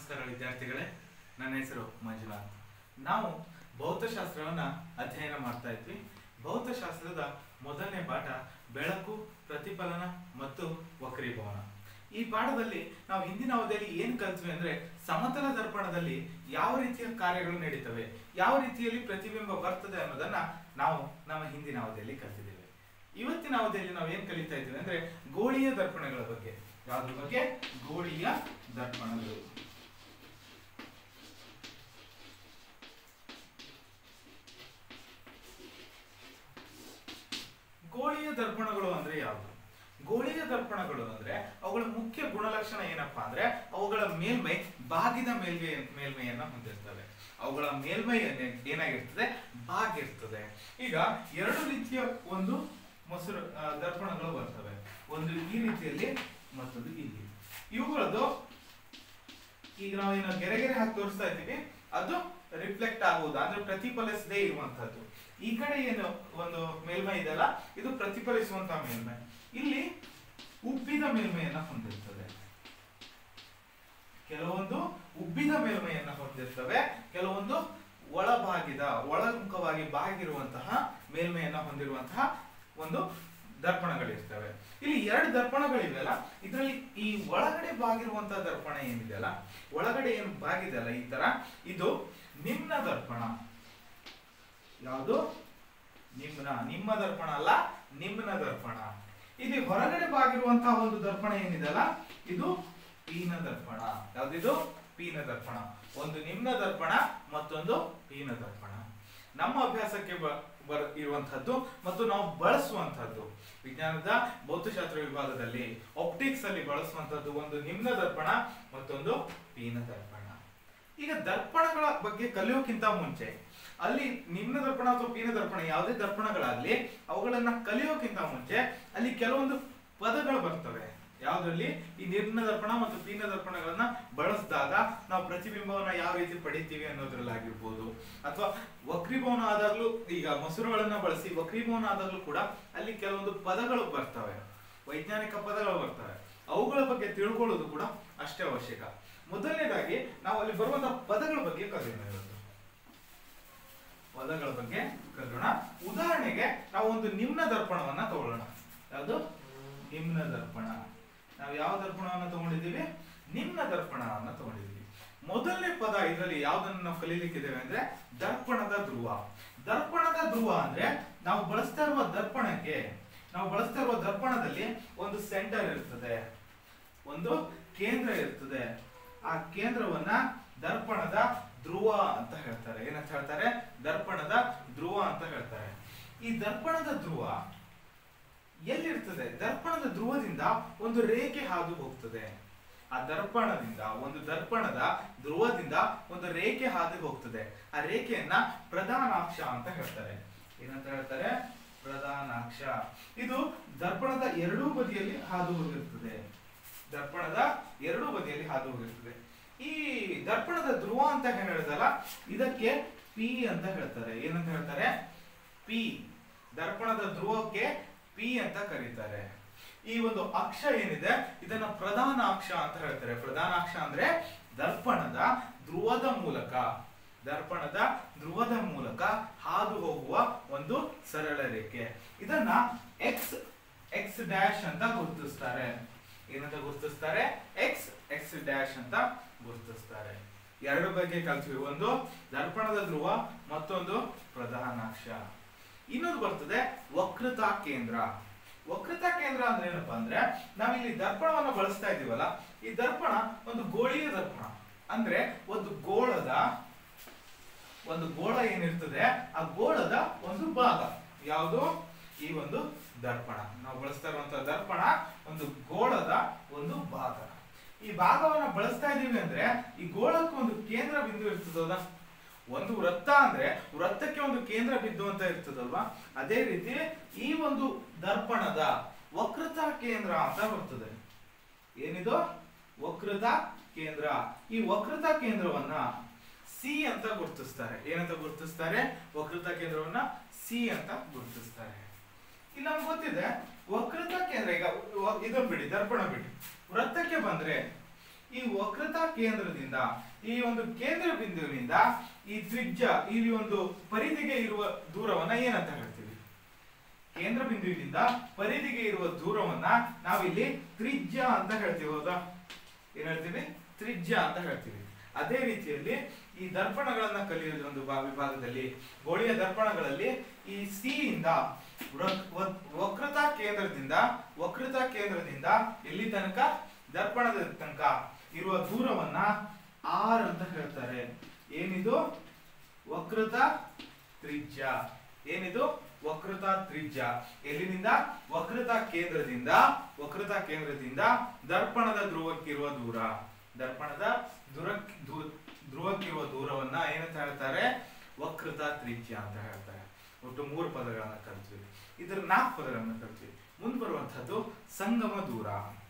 ನಮಸ್ಕಾರ ವಿದ್ಯಾರ್ಥಿಗಳೇ ನನ್ನ ಹೆಸರು ಮಂಜುನಾಥ್ ನಾವು ಭೌತಶಾಸ್ತ್ರವನ್ನ ಅಧ್ಯಯನ ಮಾಡ್ತಾ ಇದ್ವಿ ಭೌತಶಾಸ್ತ್ರದ ಮೊದಲನೇ ಪಾಠ ಬೆಳಕು ಪ್ರತಿಫಲನ ಮತ್ತು ವಕ್ರೀಭವನ ಈ ಪಾಠದಲ್ಲಿ ನಾವು ಹಿಂದಿನ ಅವಧಿಯಲ್ಲಿ ಏನ್ ಕಲ್ತ್ವಿ ಅಂದ್ರೆ ಸಮತಲ ದರ್ಪಣದಲ್ಲಿ ಯಾವ ರೀತಿಯ ಕಾರ್ಯಗಳು ನಡೀತವೆ ಯಾವ ರೀತಿಯಲ್ಲಿ ಪ್ರತಿಬಿಂಬ ಬರ್ತದೆ ಅನ್ನೋದನ್ನ ನಾವು ನಮ್ಮ ಹಿಂದಿನ ಅವಧಿಯಲ್ಲಿ ಕಲ್ತಿದ್ದೇವೆ ಇವತ್ತಿನ ಅವಧಿಯಲ್ಲಿ ನಾವು ಏನ್ ಕಲಿತಾ ಇದ್ದೀವಿ ಅಂದ್ರೆ ಗೋಳೀಯ ದರ್ಪಣಗಳ ಬಗ್ಗೆ ಯಾವ್ದ್ರ ಬಗ್ಗೆ ಗೋಳೀಯ ದರ್ಪಣಗಳು ಗೋಳೀಯ ದರ್ಪಣಗಳು ಅಂದ್ರೆ ಯಾವುದು ಗೋಳೀಯ ದರ್ಪಣಗಳು ಅಂದ್ರೆ ಅವುಗಳ ಮುಖ್ಯ ಗುಣಲಕ್ಷಣ ಏನಪ್ಪಾ ಅಂದ್ರೆ ಅವುಗಳ ಮೇಲ್ಮೈ ಬಾಗಿದ ಮೇಲ್ಮೈ ಮೇಲ್ಮೈಯನ್ನ ಹೊಂದಿರ್ತವೆ ಅವುಗಳ ಮೇಲ್ಮೈ ಏನ- ಏನಾಗಿರ್ತದೆ ಬಾಗಿರ್ತದೆ ಈಗ ಎರಡು ರೀತಿಯ ಒಂದು ಮೊಸರು ಆ, ದರ್ಪಣಗಳು ಬರ್ತವೆ ಒಂದು ಈ ರೀತಿಯಲ್ಲಿ ಮತ್ತೊಂದು ಇಲ್ಲಿ ಇವುಗಳದ್ದು ಈಗ ನಾವು ಏನು ಗೆರೆ ಗೆರೆ ಹಾಕಿ ತೋರಿಸ್ತಾ ಇದ್ದೀವಿ ಅದು ರಿಫ್ಲೆಕ್ಟ್ ಆಗುವುದು ಅಂದ್ರೆ ಪ್ರತಿಫಲಿಸದೇ ಇರುವಂತದ್ದು ಈ ಕಡೆ ಏನು ಒಂದು ಮೇಲ್ಮೈ ಇದೆಯಲ್ಲ ಇದು ಪ್ರತಿಫಲಿಸುವಂತಹ ಮೇಲ್ಮೈ ಇಲ್ಲಿ ಉಬ್ಬಿದ ಮೇಲ್ಮೈಯನ್ನ ಹೊಂದಿರ್ತದೆ ಕೆಲವೊಂದು ಉಬ್ಬಿದ ಮೇಲ್ಮೈಯನ್ನ ಹೊಂದಿರ್ತವೆ ಕೆಲವೊಂದು ಒಳಬಾಗಿದ ಒಳಮುಖವಾಗಿ ಬಾಗಿರುವಂತಹ ಮೇಲ್ಮೈಯನ್ನ ಹೊಂದಿರುವಂತಹ ಒಂದು ದರ್ಪಣಗಳಿರ್ತವೆ ಇಲ್ಲಿ ಎರಡು ದರ್ಪಣಗಳಿವೆಯಲ್ಲ ಇದರಲ್ಲಿ ಈ ಒಳಗಡೆ ಬಾಗಿರುವಂತಹ ದರ್ಪಣ ಏನಿದೆಯಲ್ಲ ಒಳಗಡೆ ಏನು ಬಾಗಿದೆಯಲ್ಲ ಈ ತರ ಇದು ನಿಮ್ನ ದರ್ಪಣ ಯಾವುದು ನಿಮ್ನ ನಿಮ್ಮ ದರ್ಪಣ ಅಲ್ಲ ನಿಮ್ನ ದರ್ಪಣ ಇಲ್ಲಿ ಹೊರಗಡೆ ಬಾಗಿರುವಂತಹ ಒಂದು ದರ್ಪಣ ಏನಿದೆಯಲ್ಲ ಇದು ಪೀನ ದರ್ಪಣ ಯಾವ್ದಿದು ಪೀನ ದರ್ಪಣ ಒಂದು ನಿಮ್ನ ದರ್ಪಣ ಮತ್ತೊಂದು ಪೀನ ದರ್ಪಣ ನಮ್ಮ ಅಭ್ಯಾಸಕ್ಕೆ ಬ- ಬರ ಇರುವಂತಹದ್ದು ಮತ್ತು ನಾವು ಬಳಸುವಂತಹದ್ದು ವಿಜ್ಞಾನದ ಭೌತಶಾಸ್ತ್ರ ವಿಭಾಗದಲ್ಲಿ ಆಪ್ಟಿಕ್ಸ್ ಅಲ್ಲಿ ಬಳಸುವಂತಹದ್ದು ಒಂದು ನಿಮ್ನ ದರ್ಪಣ ಮತ್ತೊಂದು ಪೀನ ದರ್ಪಣ ಈಗ ದರ್ಪಣಗಳ ಬಗ್ಗೆ ಕಲಿಯೋಕ್ಕಿಂತ ಮುಂಚೆ ಅಲ್ಲಿ ನಿಮ್ನ ದರ್ಪಣ ಅಥವಾ ಪೀನ ದರ್ಪಣ ಯಾವುದೇ ದರ್ಪಣಗಳಾಗ್ಲಿ ಅವುಗಳನ್ನ ಕಲಿಯೋಕ್ಕಿಂತ ಮುಂಚೆ ಅಲ್ಲಿ ಕೆಲವೊಂದು ಪದಗಳು ಬರ್ತವೆ ಯಾವ್ದ್ರಲ್ಲಿ ಈ ನಿರ್ನ ದರ್ಪಣ ಮತ್ತು ಪೀನ ದರ್ಪಣಗಳನ್ನ ಬಳಸಿದಾಗ ನಾವು ಪ್ರತಿಬಿಂಬವನ್ನ ಯಾವ ರೀತಿ ಪಡಿತೀವಿ ಅನ್ನೋದ್ರಲ್ಲಾಗಿರ್ಬೋದು ಅಥವಾ ವಕ್ರೀಭವನ ಆದಾಗ್ಲೂ ಈಗ ಮೊಸರುಗಳನ್ನ ಬಳಸಿ ವಕ್ರೀಭವನ ಆದಾಗ್ಲೂ ಕೂಡ ಅಲ್ಲಿ ಕೆಲವೊಂದು ಪದಗಳು ಬರ್ತವೆ ವೈಜ್ಞಾನಿಕ ಪದಗಳು ಬರ್ತವೆ ಅವುಗಳ ಬಗ್ಗೆ ತಿಳ್ಕೊಳ್ಳೋದು ಕೂಡ ಅಷ್ಟೇ ಅವಶ್ಯಕ ಮೊದಲನೇದಾಗಿ ನಾವು ಅಲ್ಲಿ ಬರುವಂತಹ ಪದಗಳ ಬಗ್ಗೆ ಕಲಿಯೋಣ ಇವತ್ತು ಪದಗಳ ಬಗ್ಗೆ ಕಲಿಯೋಣ ಉದಾಹರಣೆಗೆ ನಾವು ಒಂದು ನಿಮ್ನ ದರ್ಪಣವನ್ನ ತಗೊಳ್ಳೋಣ ಯಾವುದು ನಿಮ್ನ ದರ್ಪಣ ನಾವು ಯಾವ ದರ್ಪಣವನ್ನ ತಗೊಂಡಿದ್ದೀವಿ ನಿಮ್ನ ದರ್ಪಣವನ್ನ ತಗೊಂಡಿದ್ದೀವಿ ಮೊದಲನೇ ಪದ ಇದರಲ್ಲಿ ಯಾವ್ದನ್ನ ನಾವು ಕಲೀಲಿಕ್ಕಿದ್ದೇವೆ ಅಂದ್ರೆ ದರ್ಪಣದ ಧ್ರುವ ದರ್ಪಣದ ಧ್ರುವ ಅಂದ್ರೆ ನಾವು ಬಳಸ್ತಾ ಇರುವ ದರ್ಪಣಕ್ಕೆ ನಾವು ಬಳಸ್ತಾ ಇರುವ ದರ್ಪಣದಲ್ಲಿ ಒಂದು ಸೆಂಟರ್ ಇರ್ತದೆ ಒಂದು ಕೇಂದ್ರ ಇರ್ತದೆ ಆ ಕೇಂದ್ರವನ್ನ ದರ್ಪಣದ ಧ್ರುವ ಅಂತ ಹೇಳ್ತಾರೆ ಏನಂತ ಹೇಳ್ತಾರೆ ದರ್ಪಣದ ಧ್ರುವ ಅಂತ ಹೇಳ್ತಾರೆ ಈ ದರ್ಪಣದ ಧ್ರುವ ಎಲ್ಲಿರ್ತದೆ ದರ್ಪಣದ ಧ್ರುವದಿಂದ ಒಂದು ರೇಖೆ ಹಾದು ಹೋಗ್ತದೆ ಆ ದರ್ಪಣದಿಂದ ಒಂದು ದರ್ಪಣದ ಧ್ರುವದಿಂದ ಒಂದು ರೇಖೆ ಹಾದು ಹೋಗ್ತದೆ ಆ ರೇಖೆಯನ್ನ ಪ್ರಧಾನಾಕ್ಷ ಅಂತ ಹೇಳ್ತಾರೆ ಏನಂತ ಹೇಳ್ತಾರೆ ಪ್ರಧಾನಾಕ್ಷ ಇದು ದರ್ಪಣದ ಎರಡೂ ಬದಿಯಲ್ಲಿ ಹಾದು ಹೋಗಿರ್ತದೆ ದರ್ಪಣದ ಎರಡೂ ಬದಿಯಲ್ಲಿ ಹಾದು ಹೋಗಿರ್ತದೆ ಈ ದರ್ಪಣದ ಧ್ರುವ ಅಂತ ಏನ್ ಹೇಳಿದಲ್ಲ ಇದಕ್ಕೆ ಪಿ ಅಂತ ಹೇಳ್ತಾರೆ ಏನಂತ ಹೇಳ್ತಾರೆ ಪಿ ದರ್ಪಣದ ಧ್ರುವಕ್ಕೆ ಪಿ ಅಂತ ಕರೀತಾರೆ ಈ ಒಂದು ಅಕ್ಷ ಏನಿದೆ ಇದನ್ನ ಪ್ರಧಾನ ಅಕ್ಷ ಅಂತ ಹೇಳ್ತಾರೆ ಪ್ರಧಾನ ಅಕ್ಷ ಅಂದ್ರೆ ದರ್ಪಣದ ಧ್ರುವದ ಮೂಲಕ ದರ್ಪಣದ ಧ್ರುವದ ಮೂಲಕ ಹಾದು ಹೋಗುವ ಒಂದು ಸರಳ ರೇಖೆ ಇದನ್ನ ಎಕ್ಸ್ ಎಕ್ಸ್ ಡ್ಯಾಶ್ ಅಂತ ಗುರುತಿಸ್ತಾರೆ ಏನಂತ ಗುರುತಿಸ್ತಾರೆ ಎಕ್ಸ್ ಎಕ್ಸ್ ಡ್ಯಾಶ್ ಅಂತ ಗುರುತಿಸ್ತಾರೆ ಎರಡು ಬಗ್ಗೆ ಕಲ್ತೀವಿ ಒಂದು ದರ್ಪಣದ ಧ್ರುವ ಮತ್ತೊಂದು ಪ್ರಧಾನಾಕ್ಷ ಇನ್ನೊಂದು ಬರ್ತದೆ ವಕ್ರತಾ ಕೇಂದ್ರ ವಕ್ರತಾ ಕೇಂದ್ರ ಅಂದ್ರೆ ಏನಪ್ಪಾ ಅಂದ್ರೆ ನಾವಿಲ್ಲಿ ದರ್ಪಣವನ್ನ ಬಳಸ್ತಾ ಇದೀವಲ್ಲ ಈ ದರ್ಪಣ ಒಂದು ಗೋಳೀಯ ದರ್ಪಣ ಅಂದ್ರೆ ಒಂದು ಗೋಳದ ಒಂದು ಗೋಳ ಏನಿರ್ತದೆ ಆ ಗೋಳದ ಒಂದು ಭಾಗ ಯಾವುದು ಈ ಒಂದು ದರ್ಪಣ ನಾವು ಬಳಸ್ತಾ ಇರುವಂತಹ ದರ್ಪಣ ಒಂದು ಗೋಳದ ಒಂದು ಭಾಗ ಈ ಭಾಗವನ್ನ ಬಳಸ್ತಾ ಇದೀವಿ ಅಂದ್ರೆ ಈ ಗೋಳಕ್ಕೆ ಒಂದು ಕೇಂದ್ರ ಬಿಂದು ಇರ್ತದಲ್ಲ ಒಂದು ವೃತ್ತ ಅಂದ್ರೆ ವೃತ್ತಕ್ಕೆ ಒಂದು ಕೇಂದ್ರ ಬಿಂದು ಅಂತ ಇರ್ತದಲ್ವಾ ಅದೇ ರೀತಿ ಈ ಒಂದು ದರ್ಪಣದ ವಕ್ರತಾ ಕೇಂದ್ರ ಅಂತ ಬರ್ತದೆ ಏನಿದು ವಕ್ರತಾ ಕೇಂದ್ರ ಈ ವಕ್ರತಾ ಕೇಂದ್ರವನ್ನ ಸಿ ಅಂತ ಗುರುತಿಸ್ತಾರೆ ಏನಂತ ಗುರುತಿಸ್ತಾರೆ ವಕ್ರತಾ ಕೇಂದ್ರವನ್ನ ಸಿ ಅಂತ ಗುರುತಿಸ್ತಾರೆ ಇಲ್ಲಿ ನಮ್ಗೆ ಗೊತ್ತಿದೆ ವಕ್ರತಾ ಕೇಂದ್ರ ಈಗ ವ- ಇದನ್ನ ಬಿಡಿ ದರ್ಪಣ ಬಿಡಿ ವೃತ್ತಕ್ಕೆ ಬಂದ್ರೆ ಈ ವಕ್ರತಾ ಕೇಂದ್ರದಿಂದ ಈ ಒಂದು ಕೇಂದ್ರ ಬಿಂದುವಿನಿಂದ ಈ ತ್ರಿಜ್ಯ ಇಲ್ಲಿ ಒಂದು ಪರಿಧಿಗೆ ಇರುವ ದೂರವನ್ನ ಏನಂತ ಹೇಳ್ತೀವಿ ಕೇಂದ್ರ ಬಿಂದುವಿನಿಂದ ಪರಿಧಿಗೆ ಇರುವ ದೂರವನ್ನ ನಾವಿಲ್ಲಿ ತ್ರಿಜ್ಯ ಅಂತ ಹೇಳ್ತೀವಿ ಹೌದಾ ಏನ್ ಹೇಳ್ತೀವಿ ತ್ರಿಜ್ಯ ಅಂತ ಹೇಳ್ತೀವಿ ಅದೇ ರೀತಿಯಲ್ಲಿ ಈ ದರ್ಪಣಗಳನ್ನ ಕಲಿಯೋದು ಒಂದು ಭಾ- ವಿಭಾಗದಲ್ಲಿ ಗೋಳಿಯ ದರ್ಪಣಗಳಲ್ಲಿ ಈ ಸಿ ಇಂದ ವೃಕ್- ವಕ್- ವಕ್ರತಾ ಕೇಂದ್ರದಿಂದ ವಕ್ರತಾ ಕೇಂದ್ರದಿಂದ ಎಲ್ಲಿ ತನಕ ದರ್ಪಣದ ತನಕ ಇರುವ ದೂರವನ್ನ ಆರ್ ಅಂತ ಹೇಳ್ತಾರೆ ಏನಿದು ವಕ್ರತಾ ತ್ರಿಜ್ಯ ಏನಿದು ವಕ್ರತಾ ತ್ರಿಜ್ಯ ಎಲ್ಲಿನಿಂದ ವಕ್ರತಾ ಕೇಂದ್ರದಿಂದ ವಕ್ರತಾ ಕೇಂದ್ರದಿಂದ ದರ್ಪಣದ ಧ್ರುವಕ್ಕಿರುವ ದೂರ ದರ್ಪಣದ ದುರ ಧು- ಧ್ರುವಕ್ಕಿರುವ ದೂರವನ್ನ ಏನಂತ ಹೇಳ್ತಾರೆ ವಕ್ರತಾ ತ್ರಿಜ್ಯ ಅಂತ ಹೇಳ್ತಾರೆ ಒಟ್ಟು ಮೂರು ಪದಗಳನ್ನ ಕಲ್ತ್ವಿ ಇದರ ನಾಲ್ಕು ಪದಗಳನ್ನ ಕಲ್ತ್ವಿ ಮುಂದ್ ಬರುವಂತಹದ್ದು ಸಂಗಮ ದೂರ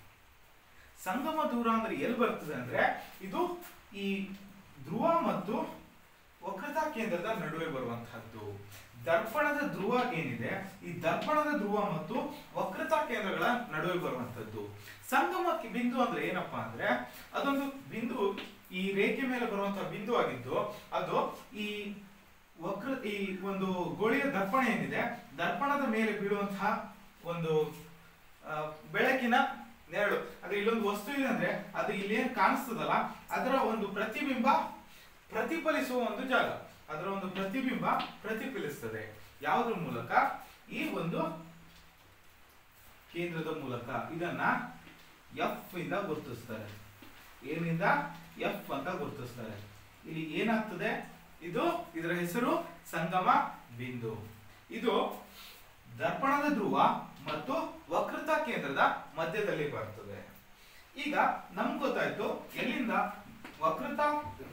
ಸಂಗಮ ದೂರ ಅಂದ್ರೆ ಎಲ್ಲಿ ಬರ್ತದೆ ಅಂದ್ರೆ ಇದು ಈ ಧ್ರುವ ಮತ್ತು ವಕ್ರತಾ ಕೇಂದ್ರದ ನಡುವೆ ಬರುವಂತಹದ್ದು ದರ್ಪಣದ ಧ್ರುವ ಏನಿದೆ ಈ ದರ್ಪಣದ ಧ್ರುವ ಮತ್ತು ವಕ್ರತಾ ಕೇಂದ್ರಗಳ ನಡುವೆ ಬರುವಂತದ್ದು ಸಂಗಮ ಕಿ- ಬಿಂದು ಅಂದ್ರೆ ಏನಪ್ಪಾ ಅಂದ್ರೆ ಅದೊಂದು ಬಿಂದು ಈ ರೇಖೆ ಮೇಲೆ ಬರುವಂತಹ ಬಿಂದು ಆಗಿದ್ದು ಅದು ಈ ವಕ್ರ ಈ ಒಂದು ಗೋಳಿಯ ದರ್ಪಣ ಏನಿದೆ ದರ್ಪಣದ ಮೇಲೆ ಬೀಳುವಂತಹ ಒಂದು ಆ, ಬೆಳಕಿನ ನೆರಳು ಅಂದ್ರೆ ಇಲ್ಲೊಂದು ವಸ್ತು ಇದೆ ಅಂದ್ರೆ ಅದು ಇಲ್ಲಿ ಏನ್ ಕಾಣಿಸ್ತದಲ್ಲ ಅದರ ಒಂದು ಪ್ರತಿಬಿಂಬ ಪ್ರತಿಫಲಿಸುವ ಒಂದು ಜಾಗ ಅದರ ಒಂದು ಪ್ರತಿಬಿಂಬ ಪ್ರತಿಫಲಿಸ್ತದೆ ಯಾವುದ್ರ ಮೂಲಕ ಈ ಒಂದು ಕೇಂದ್ರದ ಮೂಲಕ ಇದನ್ನ ಎಫ್ ಇಂದ ಗುರುತಿಸ್ತಾರೆ ಏನಿಂದ ಎಫ್ ಅಂತ ಗುರುತಿಸ್ತಾರೆ ಇಲ್ಲಿ ಏನಾಗ್ತದೆ ಇದು ಇದರ ಹೆಸರು ಸಂಗಮ ಬಿಂದು ಇದು ದರ್ಪಣದ ಧ್ರುವ ಮತ್ತು ವಕ್ರತಾ ಕೇಂದ್ರದ ಮಧ್ಯದಲ್ಲಿ ಬರ್ತದೆ ಈಗ ನಮ್ಗೆ ಗೊತ್ತಾಯ್ತು ಎಲ್ಲಿಂದ ವಕ್ರತಾ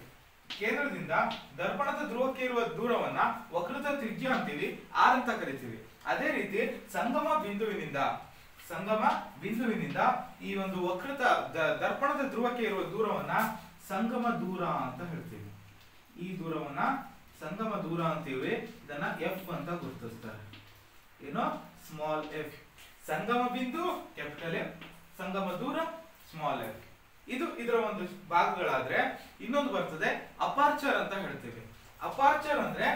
ಕೇಂದ್ರದಿಂದ ದರ್ಪಣದ ಧ್ರುವಕ್ಕೆ ಇರುವ ದೂರವನ್ನ ವಕ್ರತಾ ತ್ರಿಜ್ಯ ಅಂತೀವಿ ಆರ್ ಅಂತ ಕರಿತೀವಿ ಅದೇ ರೀತಿ ಸಂಗಮ ಬಿಂದುವಿನಿಂದ ಸಂಗಮ ಬಿಂದುವಿನಿಂದ ಈ ಒಂದು ವಕ್ರತ ದ- ದರ್ಪಣದ ಧ್ರುವಕ್ಕೆ ಇರುವ ದೂರವನ್ನ ಸಂಗಮ ದೂರ ಅಂತ ಹೇಳ್ತೀವಿ ಈ ದೂರವನ್ನ ಸಂಗಮ ದೂರ ಅಂತೀವಿ ಇದನ್ನ ಎಫ್ ಅಂತ ಗುರುತಿಸ್ತಾರೆ ಏನು ಸ್ಮಾಲ್ ಎಫ್ ಸಂಗಮ ಬಿಂದು ಕ್ಯಾಪಿಟಲ್ ಎಫ್ ಸಂಗಮ ದೂರ ಸ್ಮಾಲ್ ಎಫ್ ಇದು ಇದರ ಒಂದು ಭಾಗಗಳಾದ್ರೆ ಇನ್ನೊಂದು ಬರ್ತದೆ ಅಪಾರ್ಚರ್ ಅಂತ ಹೇಳ್ತೀವಿ ಅಪಾರ್ಚರ್ ಅಂದ್ರೆ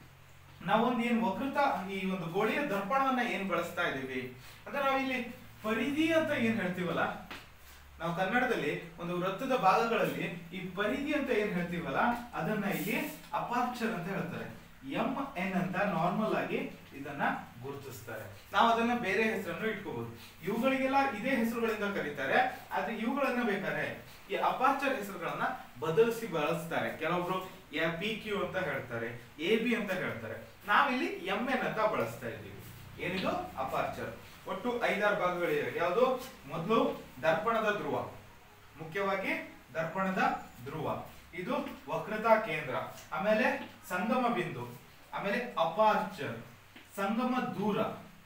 ನಾವೊಂದು ಏನ್ ವಕ್ರತ ಈ ಒಂದು ಗೋಳಿಯ ದರ್ಪಣವನ್ನ ಏನ್ ಬಳಸ್ತಾ ಇದೀವಿ ಅಂದ್ರೆ ನಾವು ಇಲ್ಲಿ ಪರಿಧಿ ಅಂತ ಏನ್ ಹೇಳ್ತೀವಲ್ಲ ನಾವು ಕನ್ನಡದಲ್ಲಿ ಒಂದು ವೃತ್ತದ ಭಾಗಗಳಲ್ಲಿ ಈ ಪರಿಧಿ ಅಂತ ಏನ್ ಹೇಳ್ತೀವಲ್ಲ ಅದನ್ನ ಇಲ್ಲಿ ಅಪಾರ್ಚರ್ ಅಂತ ಹೇಳ್ತಾರೆ ಎಂ ಎನ್ ಅಂತ ನಾರ್ಮಲ್ ಆಗಿ ಇದನ್ನ ಗುರುತಿಸ್ತಾರೆ ನಾವು ಅದನ್ನ ಬೇರೆ ಹೆಸರನ್ನು ಇಟ್ಕೋಬಹುದು ಇವುಗಳಿಗೆಲ್ಲ ಇದೇ ಹೆಸರುಗಳಿಂದ ಕರೀತಾರೆ ಆದ್ರೆ ಇವುಗಳನ್ನ ಬೇಕಾದ್ರೆ ಈ ಅಪಾರ್ಚರ್ ಹೆಸರುಗಳನ್ನ ಬದಲಿಸಿ ಬಳಸ್ತಾರೆ ಕೆಲವೊಬ್ರು ಪಿ ಕ್ಯೂ ಅಂತ ಹೇಳ್ತಾರೆ ಎ ಬಿ ಅಂತ ಹೇಳ್ತಾರೆ ನಾವಿಲ್ಲಿ ಎಂ ಎನ್ ಅಂತ ಬಳಸ್ತಾ ಇದ್ದೀವಿ ಏನಿದು ಅಪಾರ್ಚರ್ ಒಟ್ಟು ಐದಾರು ಭಾಗಗಳಿವೆ ಯಾವುದು ಮೊದಲು ದರ್ಪಣದ ಧ್ರುವ ಮುಖ್ಯವಾಗಿ ದರ್ಪಣದ ಧ್ರುವ ಇದು ವಕ್ರತಾ ಕೇಂದ್ರ ಆಮೇಲೆ ಸಂಗಮ ಬಿಂದು ಆಮೇಲೆ ಅಪಾರ್ಚರ್ ಸಂಗಮ ದೂರ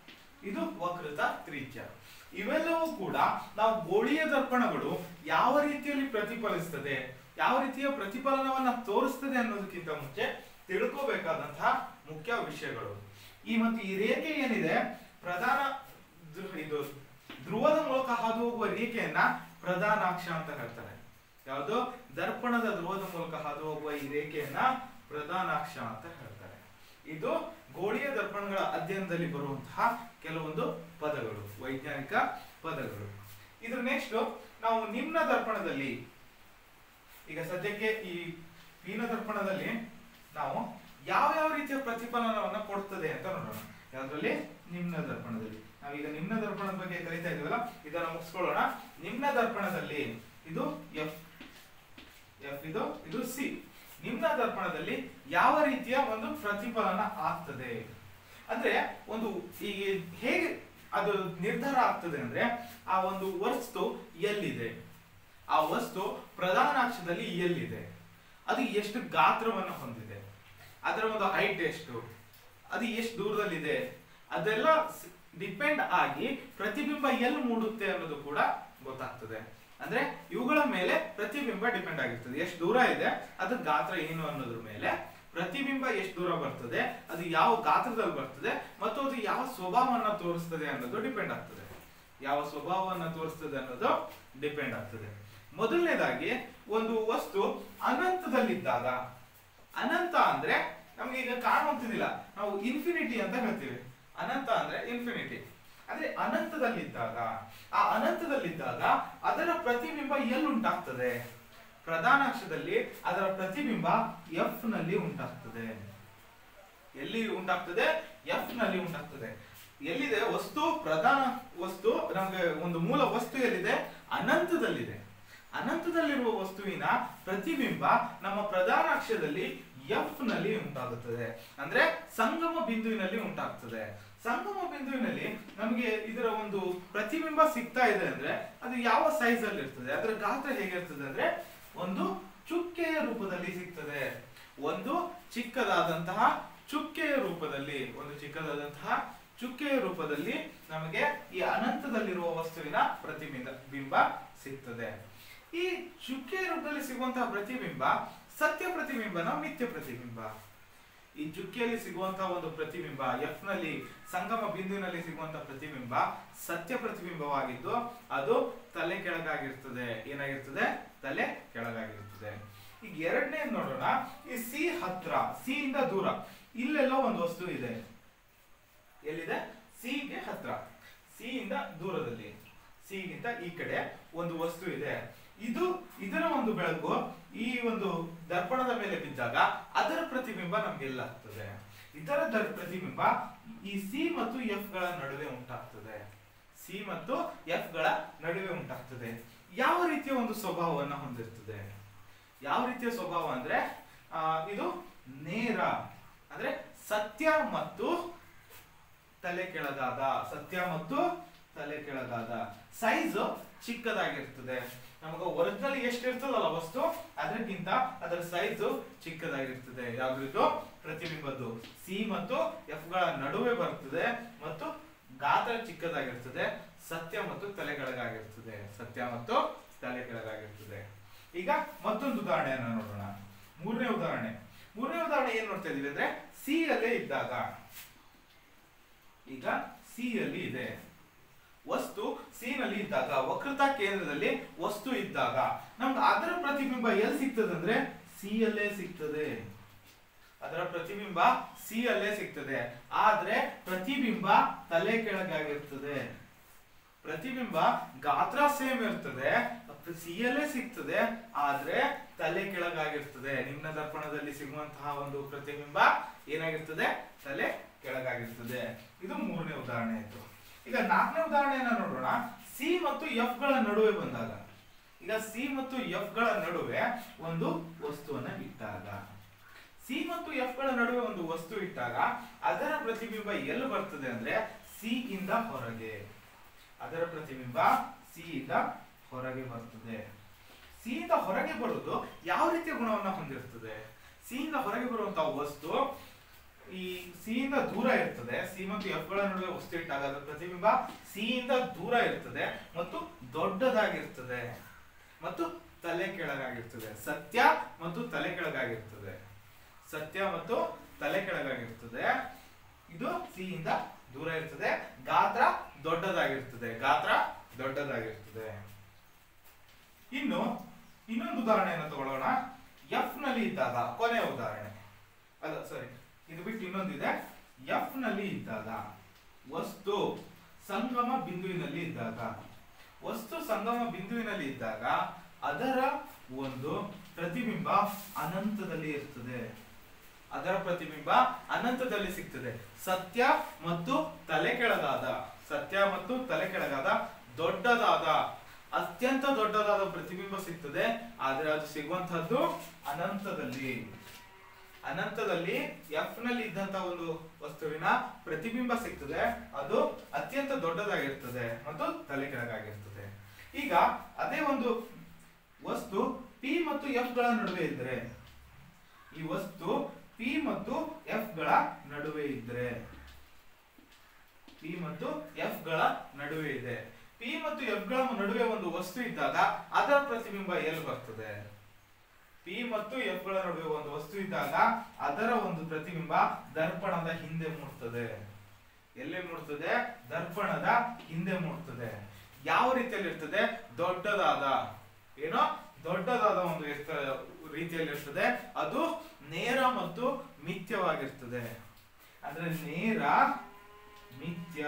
ಇದು ವಕ್ರತಾ ತ್ರಿಜ್ಯ ಇವೆಲ್ಲವೂ ಕೂಡ ನಾವು ಗೋಳೀಯ ದರ್ಪಣಗಳು ಯಾವ ರೀತಿಯಲ್ಲಿ ಪ್ರತಿಫಲಿಸ್ತದೆ ಯಾವ ರೀತಿಯ ಪ್ರತಿಫಲನವನ್ನ ತೋರಿಸ್ತದೆ ಅನ್ನೋದಕ್ಕಿಂತ ಮುಂಚೆ ತಿಳ್ಕೋಬೇಕಾದಂತಹ ಮುಖ್ಯ ವಿಷಯಗಳು ಈ ಮತ್ತು ಈ ರೇಖೆ ಏನಿದೆ ಪ್ರಧಾನ ಧ್ರು- ಇದು ಧ್ರುವದ ಮೂಲಕ ಹಾದು ಹೋಗುವ ರೇಖೆಯನ್ನ ಪ್ರಧಾನಾಕ್ಷ ಅಂತ ಹೇಳ್ತಾರೆ ಯಾವುದು ದರ್ಪಣದ ಧ್ರುವದ ಮೂಲಕ ಹಾದು ಹೋಗುವ ಈ ರೇಖೆಯನ್ನ ಪ್ರಧಾನಾಕ್ಷ ಅಂತ ಹೇಳ್ತಾರೆ ಇದು ಗೋಳೀಯ ದರ್ಪಣಗಳ ಅಧ್ಯಯನದಲ್ಲಿ ಬರುವಂತಹ ಕೆಲವೊಂದು ಪದಗಳು ವೈಜ್ಞಾನಿಕ ಪದಗಳು ಇದ್ರ ನೆಕ್ಸ್ಟ್ ನಾವು ನಿಮ್ನ ದರ್ಪಣದಲ್ಲಿ ಈಗ ಸದ್ಯಕ್ಕೆ ಈ ಪೀನ ದರ್ಪಣದಲ್ಲಿ ನಾವು ಯಾವ ಯಾವ ರೀತಿಯ ಪ್ರತಿಫಲನವನ್ನ ಕೊಡ್ತದೆ ಅಂತ ನೋಡೋಣ ಯಾವ್ದ್ರಲ್ಲಿ ನಿಮ್ನ ದರ್ಪಣದಲ್ಲಿ ನಾವೀಗ ನಿಮ್ನ ದರ್ಪಣದ ಬಗ್ಗೆ ಕಲಿತಾ ಇದೀವಲ್ಲ ಇದನ್ನ ಮುಗಿಸ್ಕೊಳ್ಳೋಣ ನಿಮ್ನ ದರ್ಪಣದಲ್ಲಿ ಇದು ಎಫ್ ಎಫ್ ಇದು ಇದು ಸಿ ನಿಮ್ನ ದರ್ಪಣದಲ್ಲಿ ಯಾವ ರೀತಿಯ ಒಂದು ಪ್ರತಿಫಲನ ಆಗ್ತದೆ ಅಂದ್ರೆ ಒಂದು ಈ ಹೇಗೆ ಅದು ನಿರ್ಧಾರ ಆಗ್ತದೆ ಅಂದ್ರೆ ಆ ಒಂದು ವಸ್ತು ಎಲ್ಲಿದೆ ಆ ವಸ್ತು ಪ್ರಧಾನಾಕ್ಷದಲ್ಲಿ ಎಲ್ಲಿದೆ ಅದು ಎಷ್ಟು ಗಾತ್ರವನ್ನು ಹೊಂದಿದೆ ಅದರ ಒಂದು ಹೈಟ್ ಎಷ್ಟು ಅದು ಎಷ್ಟು ದೂರದಲ್ಲಿದೆ ಅದೆಲ್ಲ ಡಿಪೆಂಡ್ ಆಗಿ ಪ್ರತಿಬಿಂಬ ಎಲ್ಲಿ ಮೂಡುತ್ತೆ ಅನ್ನೋದು ಕೂಡ ಗೊತ್ತಾಗ್ತದೆ ಅಂದ್ರೆ ಇವುಗಳ ಮೇಲೆ ಪ್ರತಿಬಿಂಬ ಡಿಪೆಂಡ್ ಆಗಿರ್ತದೆ ಎಷ್ಟು ದೂರ ಇದೆ ಅದ್ರ ಗಾತ್ರ ಏನು ಅನ್ನೋದ್ರ ಮೇಲೆ ಪ್ರತಿಬಿಂಬ ಎಷ್ಟು ದೂರ ಬರ್ತದೆ ಅದು ಯಾವ ಗಾತ್ರದಲ್ಲಿ ಬರ್ತದೆ ಮತ್ತು ಅದು ಯಾವ ಸ್ವಭಾವವನ್ನ ತೋರಿಸ್ತದೆ ಅನ್ನೋದು ಡಿಪೆಂಡ್ ಆಗ್ತದೆ ಯಾವ ಸ್ವಭಾವವನ್ನ ತೋರಿಸ್ತದೆ ಅನ್ನೋದು ಡಿಪೆಂಡ್ ಆಗ್ತದೆ ಮೊದಲನೇದಾಗಿ ಒಂದು ವಸ್ತು ಅನಂತದಲ್ಲಿದ್ದಾಗ ಅನಂತ ಅಂದ್ರೆ ನಮ್ಗೆ ಈಗ ಕಾಣುವಂತಿದಿಲ್ಲ ನಾವು ಇನ್ಫಿನಿಟಿ ಅಂತ ಹೇಳ್ತೀವಿ ಅನಂತ ಅಂದ್ರೆ ಇನ್ಫಿನಿಟಿ ಅಂದ್ರೆ ಅನಂತದಲ್ಲಿದ್ದಾಗ ಆ ಅನಂತದಲ್ಲಿದ್ದಾಗ ಅದರ ಪ್ರತಿಬಿಂಬ ಎಲ್ಲಿ ಉಂಟಾಗ್ತದೆ ಪ್ರಧಾನ ಅಕ್ಷದಲ್ಲಿ ಅದರ ಪ್ರತಿಬಿಂಬ ಎಫ್ ನಲ್ಲಿ ಉಂಟಾಗ್ತದೆ ಎಲ್ಲಿ ಉಂಟಾಗ್ತದೆ ಎಫ್ ನಲ್ಲಿ ಉಂಟಾಗ್ತದೆ ಎಲ್ಲಿದೆ ವಸ್ತು ಪ್ರಧಾನ ವಸ್ತು ನಮಗೆ ಒಂದು ಮೂಲ ವಸ್ತು ಎಲ್ಲಿದೆ ಅನಂತದಲ್ಲಿದೆ ಅನಂತದಲ್ಲಿರುವ ವಸ್ತುವಿನ ಪ್ರತಿಬಿಂಬ ನಮ್ಮ ಪ್ರಧಾನ ಅಕ್ಷದಲ್ಲಿ ಎಫ್ ನಲ್ಲಿ ಉಂಟಾಗುತ್ತದೆ ಅಂದ್ರೆ ಸಂಗಮ ಬಿಂದುವಿನಲ್ಲಿ ಉಂಟಾಗ್ತದೆ ಸಂಗಮ ಬಿಂದುವಿನಲ್ಲಿ ನಮಗೆ ಇದರ ಒಂದು ಪ್ರತಿಬಿಂಬ ಸಿಗ್ತಾ ಇದೆ ಅಂದ್ರೆ ಅದು ಯಾವ ಸೈಜ್ ಅಲ್ಲಿ ಇರ್ತದೆ ಅದರ ಗಾತ್ರ ಹೇಗಿರ್ತದೆ ಅಂದ್ರೆ ಒಂದು ಚುಕ್ಕೆಯ ರೂಪದಲ್ಲಿ ಸಿಗ್ತದೆ ಒಂದು ಚಿಕ್ಕದಾದಂತಹ ಚುಕ್ಕೆಯ ರೂಪದಲ್ಲಿ ಒಂದು ಚಿಕ್ಕದಾದಂತಹ ಚುಕ್ಕೆಯ ರೂಪದಲ್ಲಿ ನಮಗೆ ಈ ಅನಂತದಲ್ಲಿರುವ ವಸ್ತುವಿನ ಪ್ರತಿಬಿಂಬ ಬಿಂಬ ಸಿಗ್ತದೆ ಈ ಚುಕ್ಕೆಯ ರೂಪದಲ್ಲಿ ಸಿಗುವಂತಹ ಪ್ರತಿಬಿಂಬ ಸತ್ಯ ಪ್ರತಿಬಿಂಬನ ಮಿಥ್ಯ ಪ್ರತಿಬಿಂಬ ಈ ಚುಕ್ಕಿಯಲ್ಲಿ ಸಿಗುವಂತಹ ಒಂದು ಪ್ರತಿಬಿಂಬ ಎಫ್ ನಲ್ಲಿ ಸಂಗಮ ಬಿಂದುವಿನಲ್ಲಿ ಸಿಗುವಂತಹ ಪ್ರತಿಬಿಂಬ ಸತ್ಯ ಪ್ರತಿಬಿಂಬವಾಗಿದ್ದು ಅದು ತಲೆ ಕೆಳಗಾಗಿರ್ತದೆ ಏನಾಗಿರ್ತದೆ ತಲೆ ಕೆಳಗಾಗಿರ್ತದೆ ಈಗ ಎರಡನೇ ನೋಡೋಣ ಈ ಸಿ ಹತ್ರ ಸಿ ಇಂದ ದೂರ ಇಲ್ಲೆಲ್ಲೋ ಒಂದು ವಸ್ತು ಇದೆ ಎಲ್ಲಿದೆ ಸಿ ಗೆ ಹತ್ರ ಸಿ ಇಂದ ದೂರದಲ್ಲಿ ಸಿ ಗಿಂತ ಈ ಕಡೆ ಒಂದು ವಸ್ತು ಇದೆ ಇದು ಇದರ ಒಂದು ಬೆಳಕು ಈ ಒಂದು ದರ್ಪಣದ ಮೇಲೆ ಬಿದ್ದಾಗ ಅದರ ಪ್ರತಿಬಿಂಬ ನಮ್ಗೆ ಎಲ್ಲ ಆಗ್ತದೆ ಇದರ ದರ್ ಪ್ರತಿಬಿಂಬ ಈ ಸಿ ಮತ್ತು ಎಫ್ ಗಳ ನಡುವೆ ಉಂಟಾಗ್ತದೆ ಸಿ ಮತ್ತು ಎಫ್ ಗಳ ನಡುವೆ ಉಂಟಾಗ್ತದೆ ಯಾವ ರೀತಿಯ ಒಂದು ಸ್ವಭಾವವನ್ನ ಹೊಂದಿರ್ತದೆ ಯಾವ ರೀತಿಯ ಸ್ವಭಾವ ಅಂದ್ರೆ ಆ, ಇದು ನೇರ ಅಂದ್ರೆ ಸತ್ಯ ಮತ್ತು ತಲೆ ಕೆಳಗಾದ ಸತ್ಯ ಮತ್ತು ತಲೆ ಕೆಳಗಾದ ಸೈಜ್ ಚಿಕ್ಕದಾಗಿರ್ತದೆ ನಮಗ ಒರಿಜಿನಲ್ ಎಷ್ಟು ಇರ್ತದಲ್ಲ ವಸ್ತು ಅದಕ್ಕಿಂತ ಅದರ ಸೈಜ್ ಚಿಕ್ಕದಾಗಿರ್ತದೆ ಯಾವ್ದು ಪ್ರತಿಬಿಂಬದ್ದು ಸಿ ಮತ್ತು ಎಫ್ ಗಳ ನಡುವೆ ಬರ್ತದೆ ಮತ್ತು ಗಾತ್ರ ಚಿಕ್ಕದಾಗಿರ್ತದೆ ಸತ್ಯ ಮತ್ತು ತಲೆ ಕೆಳಗಾಗಿರ್ತದೆ ಸತ್ಯ ಮತ್ತು ತಲೆ ಕೆಳಗಾಗಿರ್ತದೆ ಈಗ ಮತ್ತೊಂದು ಉದಾಹರಣೆಯನ್ನ ನೋಡೋಣ ಮೂರನೇ ಉದಾಹರಣೆ ಮೂರನೇ ಉದಾಹರಣೆ ಏನ್ ನೋಡ್ತಾ ಇದೀವಿ ಅಂದ್ರೆ ಸಿ ಅಲ್ಲೇ ಇದ್ದಾಗ ಈಗ ಸಿ ಅಲ್ಲಿ ಇದೆ ವಸ್ತು ಸಿ ನಲ್ಲಿ ಇದ್ದಾಗ ವಕ್ರತಾ ಕೇಂದ್ರದಲ್ಲಿ ವಸ್ತು ಇದ್ದಾಗ ನಮ್ಗೆ ಅದರ ಪ್ರತಿಬಿಂಬ ಎಲ್ಲಿ ಸಿಗ್ತದೆ ಅಂದ್ರೆ ಸಿ ಅಲ್ಲೇ ಸಿಗ್ತದೆ ಅದರ ಪ್ರತಿಬಿಂಬ ಸಿ ಅಲ್ಲೇ ಸಿಗ್ತದೆ ಆದ್ರೆ ಪ್ರತಿಬಿಂಬ ತಲೆ ಕೆಳಗಾಗಿರ್ತದೆ ಪ್ರತಿಬಿಂಬ ಗಾತ್ರ ಸೇಮ್ ಇರ್ತದೆ ಸಿ ಅಲ್ಲೇ ಸಿಗ್ತದೆ ಆದ್ರೆ ತಲೆ ಕೆಳಗಾಗಿರ್ತದೆ ನಿಮ್ನ ದರ್ಪಣದಲ್ಲಿ ಸಿಗುವಂತಹ ಒಂದು ಪ್ರತಿಬಿಂಬ ಏನಾಗಿರ್ತದೆ ತಲೆ ಕೆಳಗಾಗಿರ್ತದೆ ಇದು ಮೂರನೇ ಉದಾಹರಣೆ ಆಯ್ತು ಈಗ ನಾಲ್ಕನೇ ಉದಾಹರಣೆಯನ್ನ ನೋಡೋಣ ಸಿ ಮತ್ತು ಎಫ್ ಗಳ ನಡುವೆ ಬಂದಾಗ ಈಗ ಸಿ ಮತ್ತು ಎಫ್ ಗಳ ನಡುವೆ ಒಂದು ವಸ್ತುವನ್ನ ಇಟ್ಟಾಗ ಸಿ ಮತ್ತು ಎಫ್ ಗಳ ನಡುವೆ ಒಂದು ವಸ್ತು ಇಟ್ಟಾಗ ಅದರ ಪ್ರತಿಬಿಂಬ ಎಲ್ಲಿ ಬರ್ತದೆ ಅಂದ್ರೆ ಸಿ ಇಂದ ಹೊರಗೆ ಅದರ ಪ್ರತಿಬಿಂಬ ಸಿ ಇಂದ ಹೊರಗೆ ಬರ್ತದೆ ಸಿ ಇಂದ ಹೊರಗೆ ಬರುವುದು ಯಾವ ರೀತಿಯ ಗುಣವನ್ನ ಹೊಂದಿರ್ತದೆ ಸಿ ಇಂದ ಹೊರಗೆ ಬರುವಂತಹ ವಸ್ತು ಈ ಸಿ ಇಂದ ದೂರ ಇರ್ತದೆ ಸಿ ಮತ್ತು ಎಫ್ ಗಳ ನಡುವೆ ವಸ್ತು ಇಟ್ಟಾಗ ಅದರ ಪ್ರತಿಬಿಂಬ ಸಿ ಇಂದ ದೂರ ಇರ್ತದೆ ಮತ್ತು ದೊಡ್ಡದಾಗಿರ್ತದೆ ಮತ್ತು ತಲೆ ಕೆಳಗಾಗಿರ್ತದೆ ಸತ್ಯ ಮತ್ತು ತಲೆ ಕೆಳಗಾಗಿರ್ತದೆ ಸತ್ಯ ಮತ್ತು ತಲೆ ಕೆಳಗಾಗಿರ್ತದೆ ಇದು ಸಿ ಇಂದ ದೂರ ಇರ್ತದೆ ಗಾತ್ರ ದೊಡ್ಡದಾಗಿರ್ತದೆ ಗಾತ್ರ ದೊಡ್ಡದಾಗಿರ್ತದೆ ಇನ್ನು ಇನ್ನೊಂದು ಉದಾಹರಣೆಯನ್ನು ತಗೊಳ್ಳೋಣ ಎಫ್ ನಲ್ಲಿ ಇದ್ದಾಗ ಕೊನೆಯ ಉದಾಹರಣೆ ಅಲ್ಲ ಸಾರಿ ಇದು ಬಿಟ್ಟು ಇನ್ನೊಂದಿದೆ ಎಫ್ ನಲ್ಲಿ ಇದ್ದಾಗ ವಸ್ತು ಸಂಗಮ ಬಿಂದುವಿನಲ್ಲಿ ಇದ್ದಾಗ ವಸ್ತು ಸಂಗಮ ಬಿಂದುವಿನಲ್ಲಿ ಇದ್ದಾಗ ಅದರ ಒಂದು ಪ್ರತಿಬಿಂಬ ಅನಂತದಲ್ಲಿ ಇರ್ತದೆ ಅದರ ಪ್ರತಿಬಿಂಬ ಅನಂತದಲ್ಲಿ ಸಿಗ್ತದೆ ಸತ್ಯ ಮತ್ತು ತಲೆ ಕೆಳಗಾದ ಸತ್ಯ ಮತ್ತು ತಲೆ ಕೆಳಗಾದ ದೊಡ್ಡದಾದ ಅತ್ಯಂತ ದೊಡ್ಡದಾದ ಪ್ರತಿಬಿಂಬ ಸಿಗ್ತದೆ ಆದ್ರೆ ಅದು ಸಿಗುವಂತಹದ್ದು ಅನಂತದಲ್ಲಿ ಅನಂತದಲ್ಲಿ ಎಫ್ ನಲ್ಲಿ ಇದ್ದಂತ ಒಂದು ವಸ್ತುವಿನ ಪ್ರತಿಬಿಂಬ ಸಿಗ್ತದೆ ಅದು ಅತ್ಯಂತ ದೊಡ್ಡದಾಗಿರ್ತದೆ ಮತ್ತು ತಲೆ ಕೆಳಗಾಗಿರ್ತದೆ ಈಗ ಅದೇ ಒಂದು ವಸ್ತು ಪಿ ಮತ್ತು ಎಫ್ ಗಳ ನಡುವೆ ಇದ್ರೆ ಈ ವಸ್ತು ಪಿ ಮತ್ತು ಎಫ್ ಗಳ ನಡುವೆ ಇದ್ರೆ ಪಿ ಮತ್ತು ಎಫ್ ಗಳ ನಡುವೆ ಇದೆ ಪಿ ಮತ್ತು ಎಫ್ ಗಳ ನಡುವೆ ಒಂದು ವಸ್ತು ಇದ್ದಾಗ ಅದರ ಪ್ರತಿಬಿಂಬ ಎಲ್ಲಿ ಬರ್ತದೆ ಪಿ ಮತ್ತು ಎಫ್ ಗಳ ನಡುವೆ ಒಂದು ವಸ್ತು ಇದ್ದಾಗ ಅದರ ಒಂದು ಪ್ರತಿಬಿಂಬ ದರ್ಪಣದ ಹಿಂದೆ ಮೂಡ್ತದೆ ಎಲ್ಲಿ ಮೂಡ್ತದೆ ದರ್ಪಣದ ಹಿಂದೆ ಮೂಡ್ತದೆ ಯಾವ ರೀತಿಯಲ್ಲಿ ಇರ್ತದೆ ದೊಡ್ಡದಾದ ಏನೋ ದೊಡ್ಡದಾದ ಒಂದು ಇರ್ತ- ರೀತಿಯಲ್ಲಿ ಇರ್ತದೆ ಅದು ನೇರ ಮತ್ತು ಮಿಥ್ಯವಾಗಿರ್ತದೆ ಅಂದ್ರೆ ನೇರ ಮಿಥ್ಯ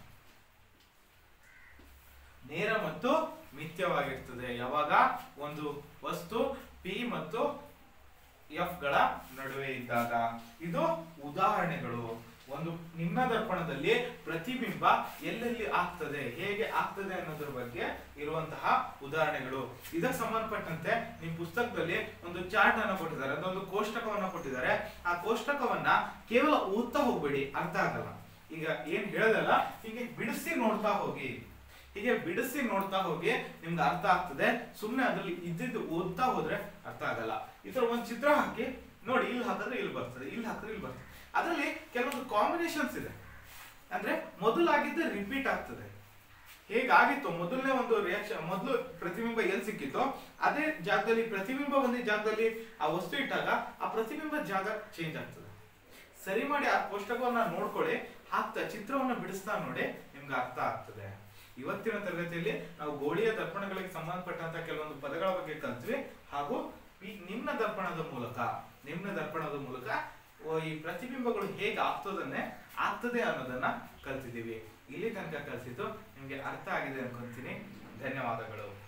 ನೇರ ಮತ್ತು ಮಿಥ್ಯವಾಗಿರ್ತದೆ ಯಾವಾಗ ಒಂದು ವಸ್ತು ಪಿ ಮತ್ತು ಎಫ್ ಗಳ ನಡುವೆ ಇದ್ದಾಗ ಇದು ಉದಾಹರಣೆಗಳು ಒಂದು ನಿಮ್ನ ದರ್ಪಣದಲ್ಲಿ ಪ್ರತಿಬಿಂಬ ಎಲ್ಲೆಲ್ಲಿ ಆಗ್ತದೆ ಹೇಗೆ ಆಗ್ತದೆ ಅನ್ನೋದ್ರ ಬಗ್ಗೆ ಇರುವಂತಹ ಉದಾಹರಣೆಗಳು ಇದಕ್ಕೆ ಸಂಬಂಧಪಟ್ಟಂತೆ ನಿಮ್ ಪುಸ್ತಕದಲ್ಲಿ ಒಂದು ಚಾರ್ಟ್ ಅನ್ನ ಕೊಟ್ಟಿದ್ದಾರೆ ಅದೊಂದು ಕೋಷ್ಟಕವನ್ನ ಕೊಟ್ಟಿದ್ದಾರೆ ಆ ಕೋಷ್ಟಕವನ್ನ ಕೇವಲ ಓದ್ತಾ ಹೋಗ್ಬೇಡಿ ಅರ್ಥ ಆಗಲ್ಲ ಈಗ ಏನ್ ಹೇಳದಲ್ಲ ಹೀಗೆ ಬಿಡಿಸಿ ನೋಡ್ತಾ ಹೋಗಿ ಹೀಗೆ ಬಿಡಿಸಿ ನೋಡ್ತಾ ಹೋಗಿ ನಿಮ್ಗೆ ಅರ್ಥ ಆಗ್ತದೆ ಸುಮ್ನೆ ಅದ್ರಲ್ಲಿ ಇದ್ದಿದ್ದು ಓದ್ತಾ ಹೋದ್ರೆ ಅರ್ಥ ಆಗಲ್ಲ ಈ ತರ ಒಂದು ಚಿತ್ರ ಹಾಕಿ ನೋಡಿ ಇಲ್ಲಿ ಹಾಕಿದ್ರೆ ಇಲ್ಲಿ ಬರ್ತದೆ ಇಲ್ಲಿ ಹಾಕಿದ್ರೆ ಇಲ್ಲಿ ಬರ್ತದೆ ಅದರಲ್ಲಿ ಕೆಲವೊಂದು ಕಾಂಬಿನೇಷನ್ಸ್ ಇದೆ ಅಂದ್ರೆ ಮೊದಲಾಗಿದ್ದ ರಿಪೀಟ್ ಆಗ್ತದೆ ಹೇಗಾಗಿತ್ತು ಮೊದಲನೇ ಒಂದು ರಿಯಾಕ್ಷನ್ ಮೊದಲು ಪ್ರತಿಬಿಂಬ ಎಲ್ಲಿ ಸಿಕ್ಕಿತ್ತು ಅದೇ ಜಾಗದಲ್ಲಿ ಪ್ರತಿಬಿಂಬ ಬಂದಿದ್ದ ಜಾಗದಲ್ಲಿ ಆ ವಸ್ತು ಇಟ್ಟಾಗ ಆ ಪ್ರತಿಬಿಂಬ ಜಾಗ ಚೇಂಜ್ ಆಗ್ತದೆ ಸರಿ ಮಾಡಿ ಆ ಕೋಷ್ಟಕವನ್ನ ನೋಡ್ಕೊಳ್ಳಿ ಹಾಕ್ತಾ ಚಿತ್ರವನ್ನ ಬಿಡಿಸ್ತಾ ನೋಡಿ ನಿಮ್ಗೆ ಅರ್ಥ ಆಗ್ತದೆ ಇವತ್ತಿನ ತರಗತಿಯಲ್ಲಿ ನಾವು ಗೋಳಿಯ ದರ್ಪಣಗಳಿಗೆ ಸಂಬಂಧಪಟ್ಟಂತ ಕೆಲವೊಂದು ಪದಗಳ ಬಗ್ಗೆ ಕಲ್ತ್ವಿ ಹಾಗೂ ಈ ನಿಮ್ನ ದರ್ಪಣದ ಮೂಲಕ ನಿಮ್ನ ದರ್ಪಣದ ಮೂಲಕ ಓ, ಈ ಪ್ರತಿಬಿಂಬಗಳು ಹೇಗೆ ಆಗ್ತದನ್ನೇ ಆಗ್ತದೆ ಅನ್ನೋದನ್ನ ಕಲ್ತಿದ್ದೀವಿ ಇಲ್ಲಿ ತನಕ ಕಲ್ಸಿದ್ದು ನಿಮ್ಗೆ ಅರ್ಥ ಆಗಿದೆ ಅನ್ಕೊಂತೀನಿ ಧನ್ಯವಾದಗಳು